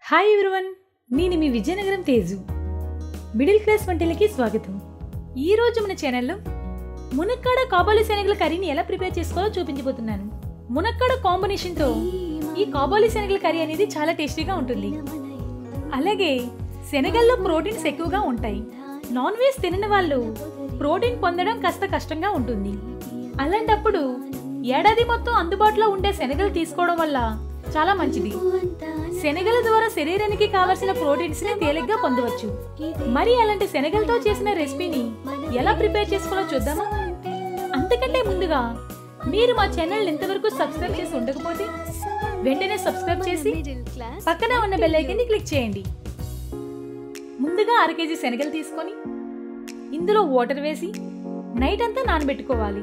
hi everyone నేను మీ Vizianagaram Teju middle class వంటలకి స్వాగతం ఈ రోజు మన ఛానల్లో మునక్కాడ కాబోలి శనగల కర్రీని ఎలా ప్రిపేర్ చేసుకోవాలో చూపించబోతున్నాను మునక్కాడ కాంబినేషన్తో ఈ కాబోలి శనగల కర్రీ అనేది చాలా టేస్టీగా ఉంటుంది అలాగే శనగల్లో ప్రోటీన్స్ ఎక్కువగా ఉంటాయి నాన్ వెజ్ తినని వాళ్ళు ప్రోటీన్ పొందడం కాస్త కష్టంగా ఉంటుంది అలాంటప్పుడు ఏడాది మొత్తం అందుబాటులో ఉండే శనగలు తీసుకోవడం వల్ల చాలా మంచిది శనగల ద్వారా శరీరానికి కావలసిన ప్రోటీన్స్ ని తేలిగ్గా పొందవచ్చు మరి అలాంటి శనగలతో చేసిన రెసిపీని ఎలా ప్రిపేర్ చేసుకోవాలో చూద్దామా అంతకంటే ముందుగా మీరు మా ఛానల్ ఇంతవరకు సబ్స్క్రైబ్ చేసి ఉండకపోతే వెంటనే సబ్స్క్రైబ్ చేసి పక్కన ఉన్న బెల్ ఐకాన్ని క్లిక్ చేయండి ముందుగా అర కేజీ శనగలు తీసుకొని ఇందులో వాటర్ వేసి నైట్ అంతా నానబెట్టుకోవాలి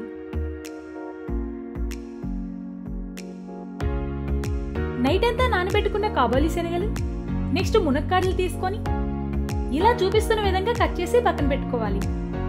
నైట్ అంతా నానబెట్టుకున్న కాబోలి శనగలు నెక్స్ట్ మునక్కాడలు తీసుకొని ఇలా చూపిస్తున్న విధంగా కట్ చేసి పక్కన పెట్టుకోవాలి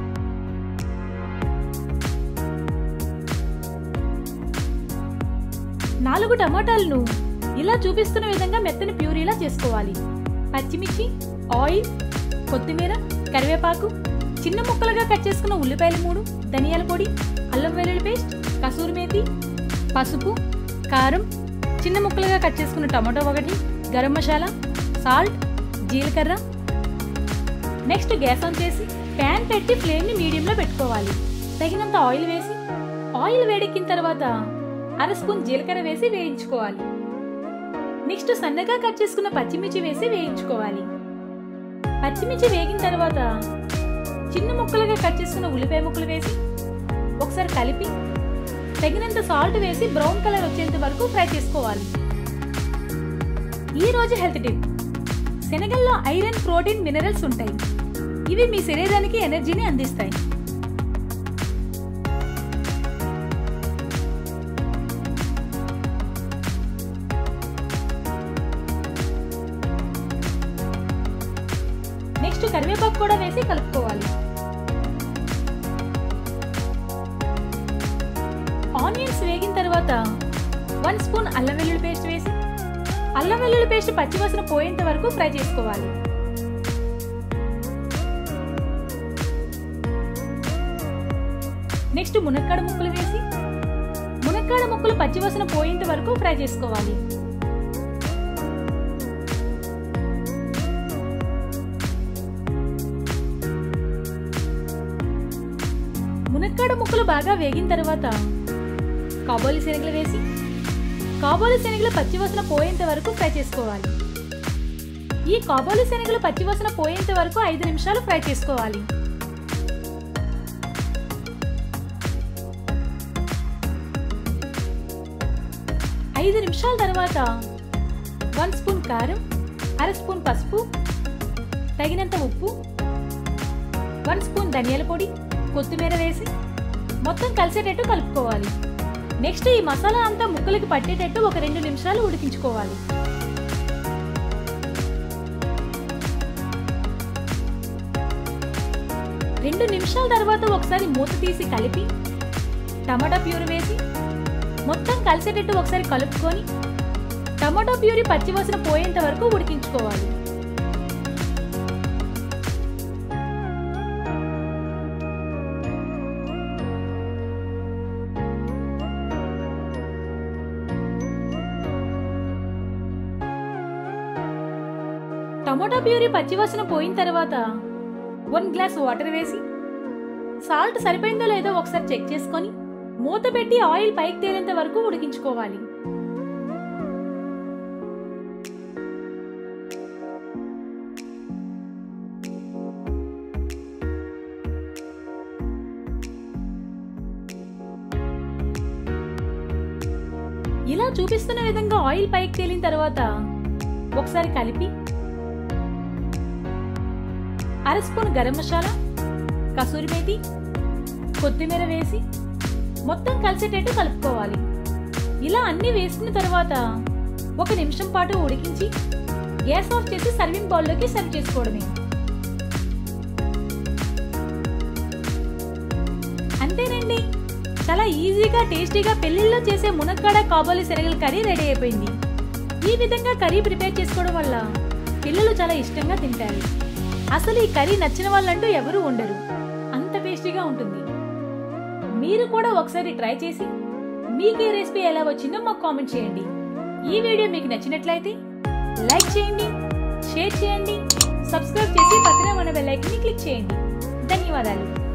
నాలుగు టమాటాలను ఇలా చూపిస్తున్న విధంగా మెత్తని ప్యూరీలా చేసుకోవాలి పచ్చిమిర్చి ఆయిల్ కొత్తిమీర కరివేపాకు చిన్న ముక్కలుగా కట్ చేసుకున్న ఉల్లిపాయలు మూడు ధనియాల పొడి అల్లం వెల్లుల్లి పేస్ట్ కసూరి మేతి పసుపు కారం చిన్న ముక్కలుగా కట్ చేసుకున్న టమాటో ఒకటి గరం మసాలా సాల్ట్ జీలకర్ర నెక్స్ట్ గ్యాస్ ఆన్ చేసి ప్యాన్ పెట్టి ఫ్లేమ్ని మీడియంలో పెట్టుకోవాలి తగినంత ఆయిల్ వేసి ఆయిల్ వేడెక్కిన తర్వాత అర స్పూన్ జీలకర్ర వేసి వేయించుకోవాలి నెక్స్ట్ సన్నగా కట్ చేసుకున్న పచ్చిమిర్చి వేసి వేయించుకోవాలి పచ్చిమిర్చి వేగిన తర్వాత చిన్న ముక్కలుగా కట్ చేసుకున్న ఉల్లిపాయ ముక్కలు వేసి ఒకసారి కలిపి తగినంత సాల్ట్ వేసి బ్రౌన్ కలర్ వచ్చేంత వరకు ఫ్రై చేసుకోవాలి ఈ రోజు హెల్త్ టిప్ శనగల్లో ఐరన్ ప్రోటీన్ మినరల్స్ ఉంటాయి ఇవి మీ శరీరానికి ఎనర్జీని అందిస్తాయి నెక్స్ట్ కరివేపాకు కూడా వేసి కలుపుకోవాలి ఆనియన్స్ వేగిన తర్వాత వన్ స్పూన్ అల్లం వెల్లుల్లి పేస్ట్ వేసి అల్లం వెల్లుల్లి పేస్ట్ పచ్చివాసన పోయేంత వరకు ఫ్రై చేసుకోవాలి నెక్స్ట్ మునక్కాడ ముక్కలు వేసి మునక్కాడ ముక్కలు పచ్చివాసన పోయేంత వరకు ఫ్రై చేసుకోవాలి మునక్కాడ ముక్కలు బాగా వేగిన తర్వాత కాబోలి శనగలు వేసి కాబోలి శనగలు పచ్చివాసన పోయేంత వరకు ఫ్రై చేసుకోవాలి ఈ కాబోలి శనగలు పచ్చివాసన పోయేంత వరకు ఐదు నిమిషాలు ఫ్రై చేసుకోవాలి ఐదు నిమిషాల తర్వాత వన్ స్పూన్ కారం అర స్పూన్ పసుపు తగినంత ఉప్పు వన్ స్పూన్ ధనియాల పొడి కొత్తిమీర వేసి మొత్తం కలిసేటట్టు కలుపుకోవాలి నెక్స్ట్ ఈ మసాలా అంతా ముక్కలకి పట్టేటట్టు ఒక రెండు నిమిషాలు ఉడికించుకోవాలి రెండు నిమిషాల తర్వాత ఒకసారి మూత తీసి కలిపి టమాటా ప్యూరీ వేసి మొత్తం కలిసేటట్టు ఒకసారి కలుపుకొని టమాటా ప్యూరీ పచ్చివాసన పోయేంత వరకు ఉడికించుకోవాలి టమోటా ప్యూరీ పచ్చివాసన పోయిన తర్వాత వన్ గ్లాస్ వాటర్ వేసి సాల్ట్ సరిపోయిందో లేదో ఒకసారి చెక్ చేసుకొని మూత పెట్టి ఆయిల్ పైకి తేలేంత వరకు ఉడికించుకోవాలి ఇలా చూపిస్తున్న విధంగా ఆయిల్ పైకి తేలిన తర్వాత ఒకసారి కలిపి అర స్పూన్ గరం మసాలా కసూరి మేతి కొత్తిమీర వేసి మొత్తం కలిసేటట్టు కలుపుకోవాలి ఇలా అన్ని వేసుకున్న తర్వాత ఒక నిమిషం పాటు ఉడికించి గ్యాస్ ఆఫ్ చేసి సర్వింగ్ బౌల్లోకి సర్వ్ చేసుకోవడమే అంతేనండి చాలా ఈజీగా టేస్టీగా పెళ్లిళ్ళలో చేసే మునక్కాడ కాబోలి శనగల కర్రీ రెడీ అయిపోయింది ఈ విధంగా కర్రీ ప్రిపేర్ చేసుకోవడం వల్ల చాలా ఇష్టంగా తింటారు అసలు ఈ కర్రీ నచ్చిన వాళ్ళంటూ ఎవరూ ఉండరు అంత టేస్టీగా ఉంటుంది మీరు కూడా ఒకసారి ట్రై చేసి మీకు ఈ రెసిపీ ఎలా వచ్చిందో మాకు కామెంట్ చేయండి ఈ వీడియో మీకు నచ్చినట్లయితే లైక్ చేయండి షేర్ చేయండి సబ్స్క్రైబ్ చేసి పక్కనే ఉన్న బెల్ ఐకాన్ని క్లిక్ చేయండి ధన్యవాదాలు